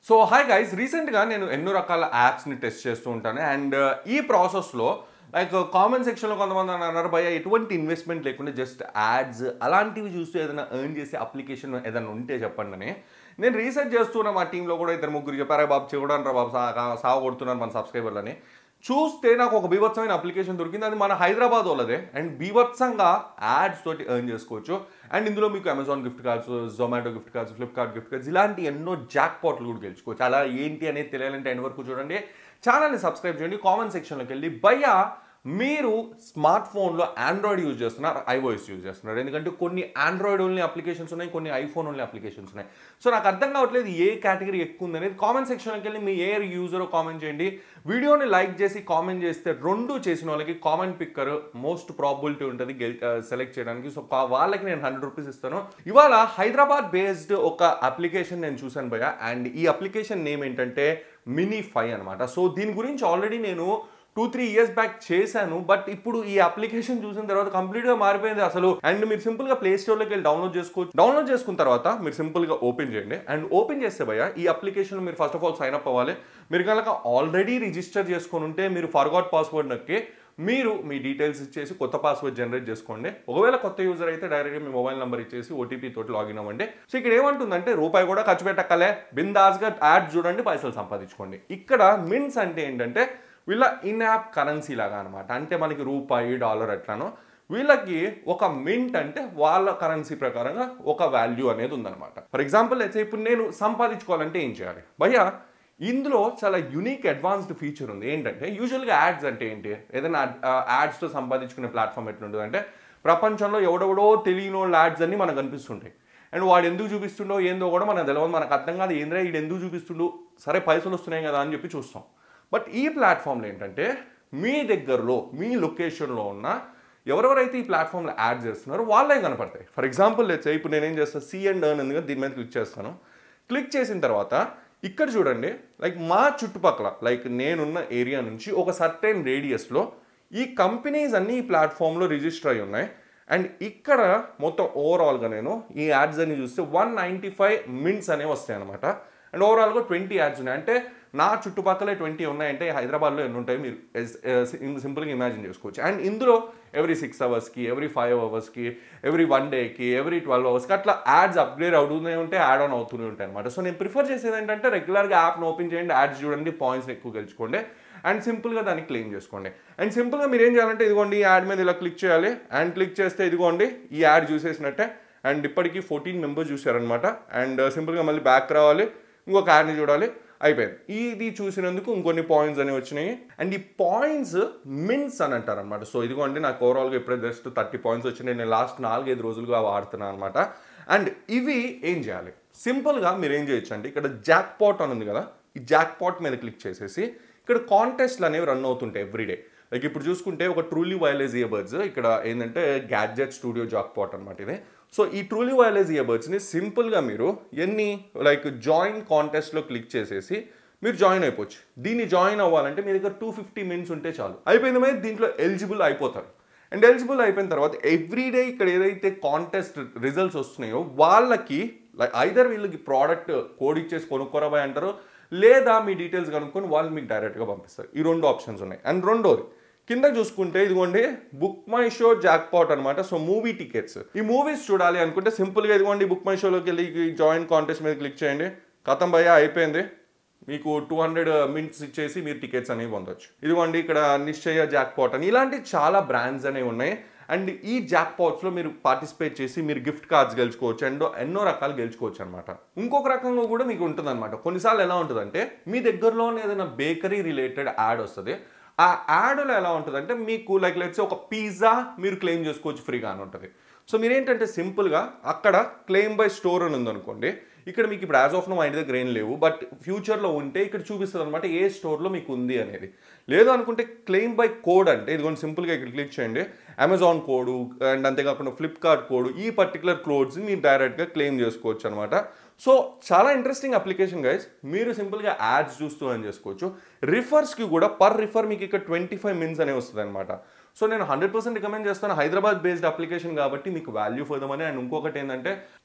so hi guys రీసెంట్గా నేను ఎన్నో రకాల యాప్స్ని టెస్ట్ చేస్తూ ఉంటాను అండ్ ఈ ప్రాసెస్లో లైక్ కామెంట్ సెక్షన్లో కొంతమంది అని అన్నారు భయ ఎటువంటి ఇన్వెస్ట్మెంట్ లేకుండా జస్ట్ యాడ్స్ అలాంటివి చూస్తూ ఏదైనా ఎర్న్ చేసే అప్లికేషన్ ఏదైనా ఉంటే చెప్పండి అని నేను రీసెర్చ్ చేస్తున్నా మా టీంలో కూడా ఇద్దరు ముగ్గురు చెప్పారా బాబు చూడండి రా బాబు సా సాగు కొడుతున్నారు మన సబ్స్క్రైబర్లని చూస్తే నాకు ఒక బీభత్సమైన అప్లికేషన్ దొరికింది అది మన హైదరాబాద్ వాళ్ళదే అండ్ బీభత్సంగా యాడ్స్ తోటి ఎర్న్ చేసుకోవచ్చు అండ్ ఇందులో మీకు Amazon gift cards Zomato gift cards Flipkart gift cards ఇలాంటి ఎన్నో జాక్ పాట్లు కూడా గెలుచుకోవచ్చు అలా ఏంటి అనేది తెలియాలంటే ఎండ్ వరకు చూడండి ఛానల్ని సబ్స్క్రైబ్ చేయండి కామెంట్ సెక్షన్లోకి వెళ్ళి భయ్యా మీరు స్మార్ట్ ఫోన్లో ఆండ్రాయిడ్ యూజ్ చేస్తున్నారు ఐఓఎస్ యూజ్ చేస్తున్నారు ఎందుకంటే కొన్ని ఆండ్రాయిడ్ ఓన్లీ అప్లికేషన్స్ ఉన్నాయి కొన్ని ఐఫోన్ ఓన్లీ అప్లికేషన్స్ ఉన్నాయి సో నాకు అర్థం కావట్లేదు ఏ కేటగిరీ ఎక్కువ ఉంది అనేది కామెంట్ సెక్షన్లోకి వెళ్ళి మీ ఏ యూజర్ కామెంట్ చేయండి వీడియోని లైక్ చేసి కామెంట్ చేస్తే రెండు చేసిన వాళ్ళకి కామెంట్ పిక్కర్ మోస్ట్ ప్రాబిలిటీ ఉంటుంది గెల్ సెలెక్ట్ చేయడానికి సో కా- వాళ్ళకి నేను హండ్రెడ్ రూపీస్ ఇస్తాను ఇవాళ హైదరాబాద్ బేస్డ్ ఒక అప్లికేషన్ నేను చూశాను భయ్య అండ్ ఈ అప్లికేషన్ నేమ్ ఏంటంటే మినీ ఫైవ్ అనమాట సో దీని గురించి ఆల్రెడీ నేను టూ త్రీ ఇయర్స్ బ్యాక్ చేశాను బట్ ఇప్పుడు ఈ అప్లికేషన్ చూసిన తర్వాత కంప్లీట్ గా మారిపోయింది అసలు అండ్ మీరు సింపుల్ గా ప్లే స్టోర్ లోకి వెళ్ళి డౌన్లోడ్ చేసుకోవచ్చు డౌన్లోడ్ చేసుకున్న తర్వాత మీరు సింపుల్ గా ఓపెన్ చేయండి అండ్ ఓపెన్ చేస్తే భయ ఈ అప్లికేషన్ మీరు first of all sign up అవ్వాలి మీరు కనుక ఆల్రెడీ రిజిస్టర్ చేసుకొని ఉంటే మీరు ఫర్గాట్ పాస్వర్డ్ నొక్కి మీరు మీ డీటెయిల్స్ ఇచ్చేసి కొత్త పాస్వర్డ్ జనరేట్ చేసుకోండి ఒకవేళ కొత్త యూజర్ అయితే డైరెక్ట్గా మీ మొబైల్ నెంబర్ ఇచ్చేసి ఓటీపీ తోటి లాగిన్ అవ్వండి సో ఇక్కడ ఏమంటుందంటే రూపాయి కూడా ఖర్చు పెట్టక్కలే బిందాస్గా యాడ్ చూడండి పైసలు సంపాదించుకోండి ఇక్కడ మిన్స్ అంటే ఏంటంటే వీళ్ళ ఇన్ యాప్ కరెన్సీ లాగా అనమాట అంటే మనకి రూపాయి డాలర్ ఎట్లానో వీళ్ళకి ఒక మింట్ అంటే వాళ్ళ కరెన్సీ ప్రకారంగా ఒక వాల్యూ అనేది ఉందన్నమాట ఫర్ ఎగ్జాంపుల్ అయితే ఇప్పుడు నేను సంపాదించుకోవాలంటే ఏం చేయాలి భయ్యా ఇందులో చాలా యునిక్ అడ్వాన్స్డ్ ఫీచర్ ఉంది ఏంటంటే యూజువల్గా యాడ్స్ అంటే ఏంటి ఏదైనా యాడ్స్తో సంపాదించుకునే ప్లాట్ఫామ్ ఎట్లుంటుంది అంటే ప్రపంచంలో ఎవడెవడో తెలియని వాళ్ళ యాడ్స్ అన్ని మనకు కనిపిస్తుంటాయి అండ్ వాడు ఎందుకు చూపిస్తుండో ఏందో కూడా మనకు తెలియదు మనకు అర్థం కాదు ఏంద్రా వీడు ఎందుకు చూపిస్తుండో సరే పైసలు వస్తున్నాయి కదా అని చెప్పి చూస్తాం బట్ ఈ ప్లాట్ఫామ్లో ఏంటంటే మీ దగ్గరలో మీ లొకేషన్లో ఉన్న ఎవరెవరైతే ఈ ప్లాట్ఫామ్లో యాడ్ చేస్తున్నారో వాళ్ళే కనపడతాయి ఫర్ ఎగ్జాంపుల్ లేచే ఇప్పుడు నేనేం చేస్తాను సి అండ్ ఎర్న్ ఎందుకు దీని మీద క్లిక్ చేస్తాను క్లిక్ చేసిన తర్వాత ఇక్కడ చూడండి లైక్ మా చుట్టుపక్కల లైక్ నేనున్న ఏరియా నుంచి ఒక సర్టెన్ రేడియస్లో ఈ కంపెనీస్ అన్నీ ఈ ప్లాట్ఫామ్లో రిజిస్టర్ అయి ఉన్నాయి అండ్ ఇక్కడ మొత్తం ఓవరాల్గా నేను ఈ యాడ్స్ అని చూస్తే వన్ నైంటీ ఫైవ్ మినిట్స్ అనేవి వస్తాయి అనమాట అండ్ ఓవరాల్గా ట్వంటీ యాడ్స్ ఉన్నాయి అంటే నా చుట్టుపక్కలే ట్వంటీ ఉన్నాయంటే హైదరాబాద్లో ఎన్ని ఉంటాయి మీరు సింపుల్గా ఇమాజిన్ చేసుకోవచ్చు అండ్ ఇందులో ఎవ్రీ సిక్స్ అవర్స్కి ఎవ్రీ ఫైవ్ అవర్స్కి ఎవ్రీ వన్ డేకి ఎవ్రీ ట్వెల్వ్ అవర్స్కి అట్లా యాడ్స్ అప్గ్రేడ్ అవుతూనే ఉంటాయి యాడ్ ఆన్ అవుతూనే ఉంటాయి అనమాట సో నేను ప్రిఫర్ చేసేది ఏంటంటే రెగ్యులర్గా యాప్ను ఓపెన్ చేయండి యాడ్స్ చూడండి పాయింట్స్ ఎక్కువ గెలుచుకోండి అండ్ సింపుల్గా దాన్ని క్లెయిమ్ చేసుకోండి అండ్ సింపుల్గా మీరు ఏం చేయాలంటే ఇదిగోండి ఈ యాడ్ మీద ఇలా క్లిక్ చేయాలి అండ్ క్లిక్ చేస్తే ఇదిగోండి ఈ యాడ్ చూసేసినట్టే అండ్ ఇప్పటికీ ఫోర్టీన్ మెంబర్స్ చూసారనమాట అండ్ సింపుల్గా మళ్ళీ బ్యాక్ రావాలి ఇంకొక యాడ్ని చూడాలి అయిపోయింది ఇది చూసినందుకు ఇంకొన్ని పాయింట్స్ అనేవి వచ్చినాయి అండ్ ఈ పాయింట్స్ మిన్స్ అని అంటారు అనమాట సో ఇదిగోండి నాకు ఓవరాల్గా ఇప్పుడే జస్ట్ థర్టీ పాయింట్స్ వచ్చినాయి నేను లాస్ట్ నాలుగైదు రోజులుగా వాడుతున్నాను అనమాట అండ్ ఇవి ఏం చేయాలి సింపుల్గా మీరు ఏం చేయొచ్చు అంటే ఇక్కడ జాక్ పాట్ అని ఉంది కదా ఈ జాక్ పాట్ మీద క్లిక్ చేసేసి ఇక్కడ కాంటెస్ట్లు అనేవి రన్ అవుతుంటాయి ఎవ్రీడే లైక్ ఇప్పుడు చూసుకుంటే ఒక ట్రూలీ వైర్లెస్ ఇయర్బడ్స్ ఇక్కడ ఏంటంటే గ్యాడ్జెట్ స్టూడియో జాక్ పాట్ అనమాట ఇది సో ఈ ట్రూలీ వైర్లెస్ ఇయర్బడ్స్ని సింపుల్గా మీరు ఎన్ని లైక్ జాయిన్ కాంటెస్ట్లో క్లిక్ చేసేసి మీరు జాయిన్ అయిపోవచ్చు దీన్ని జాయిన్ అవ్వాలంటే మీ దగ్గర టూ ఫిఫ్టీ మినిట్స్ ఉంటే చాలు అయిపోయిన మీద దీంట్లో ఎలిజిబుల్ అయిపోతారు అండ్ ఎలిజిబుల్ అయిపోయిన తర్వాత ఎవ్రీడే ఇక్కడ ఏదైతే కాంటెస్ట్ రిజల్ట్స్ వస్తున్నాయో వాళ్ళకి లైక్ ఐదర్ వీళ్ళకి ప్రోడక్ట్ కోడ్ ఇచ్చేసి కొనుక్కోరబాయ్ అంటారు లేదా మీ డీటెయిల్స్ కనుక్కొని వాళ్ళు మీకు డైరెక్ట్గా పంపిస్తారు ఈ రెండు ఆప్షన్స్ ఉన్నాయి అండ్ రెండోది కింద చూసుకుంటే ఇదిగోండి book my show jackpot అనమాట సో మూవీ టికెట్స్ ఈ మూవీస్ చూడాలి అనుకుంటే సింపుల్గా ఇదిగోండి బుక్ మై షోలోకి వెళ్ళి జాయిన్ కాంటెస్ట్ మీద క్లిక్ చేయండి కథం భయ్య అయిపోయింది మీకు టూ హండ్రెడ్ మినిట్స్ ఇచ్చేసి మీరు టికెట్స్ అనేవి పొందొచ్చు ఇదిగోండి ఇక్కడ నిశ్చయ జాక్ పాట్ అని ఇలాంటి చాలా బ్రాండ్స్ అనేవి ఉన్నాయి అండ్ ఈ జాక్ పాట్స్లో మీరు పార్టిసిపేట్ చేసి మీరు గిఫ్ట్ కార్డ్స్ గెలుచుకోవచ్చు అండ్ ఎన్నో రకాలు గెలుచుకోవచ్చు అనమాట ఇంకొక రకంగా కూడా మీకు ఉంటుంది అనమాట కొన్నిసార్లు ఎలా ఉంటుందంటే మీ దగ్గరలోనే ఏదైనా బేకరీ రిలేటెడ్ యాడ్ వస్తుంది ఆ యాడ్లో ఎలా ఉంటుందంటే మీకు లైక్ లెట్స్ ఒక పిజ్జా మీరు క్లెయిమ్ చేసుకోవచ్చు ఫ్రీగా అని ఉంటుంది సో మీరేంటంటే సింపుల్గా అక్కడ క్లెయిమ్ బై స్టోర్ అని ఉందనుకోండి ఇక్కడ మీకు ఇప్పుడు యాజ్ ఆఫ్ నో మా ఇంటి దగ్గర ఏం లేవు బట్ ఫ్యూచర్లో ఉంటే ఇక్కడ చూపిస్తుంది అనమాట ఏ స్టోర్లో మీకు ఉంది అనేది లేదు అనుకుంటే క్లెయిమ్ బై కోడ్ అంటే ఇదిగోండి సింపుల్గా ఇక్కడ క్లిక్ చేయండి అమెజాన్ కోడ్ అండ్ అంతేకాకుండా ఫ్లిప్కార్ట్ కోడ్ ఈ పర్టికులర్ కోడ్స్ మీరు డైరెక్ట్గా క్లెయిమ్ చేసుకోవచ్చు అనమాట సో చాలా ఇంట్రెస్టింగ్ అప్లికేషన్ గైస్ మీరు సింపుల్గా యాడ్స్ చూస్తూ అని చేసుకోవచ్చు రిఫర్స్కి కూడా పర్ రిఫర్ మీకు ఇక్కడ ట్వంటీ ఫైవ్ మినిట్స్ అనే వస్తుంది అనమాట సో నేను హండ్రెడ్ పర్సెంట్ రికమెండ్ చేస్తాను హైదరాబాద్ బేస్డ్ అప్లికేషన్ కాబట్టి మీకు వాల్యూ ఫోదామని అండ్ ఇంకొకటి ఏంటంటే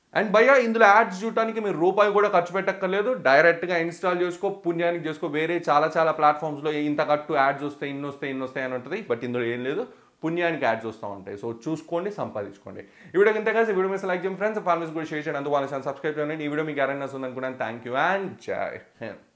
అండ్ భయ్య ఇందులో యాడ్స్ చూడటానికి మీరు రూపాయి కూడా ఖర్చు పెట్టక్కర్లేదు డైరెక్ట్గా ఇన్స్టాల్ చేసుకో పుణ్యానికి చేసుకో వేరే చాలా చాలా ప్లాట్ఫామ్స్లో ఇంత కట్టు యాడ్స్ వస్తాయి ఇన్ని వస్తాయి ఇన్ని వస్తాయి అని ఉంటుంది బట్ ఇందులో ఏం లేదు పుణ్యానికి యాడ్స్ వస్తూ ఉంటాయి సో చూసుకోండి సంపాదించుకోండి ఈ వీడియో ఇంత కలిసి వీడియో మిస్ లైక్ చేయండి ఫ్రెండ్స్ ఫ్యామిలీస్ కూడా షేర్ చేయండి అందుకు వాళ్ళని సబ్స్క్రైబ్ చేయండి ఈ వీడియో మీకు ఎవరైనా ఉంది అనుకున్నాను థ్యాంక్ యూ అండ్ జై హింద్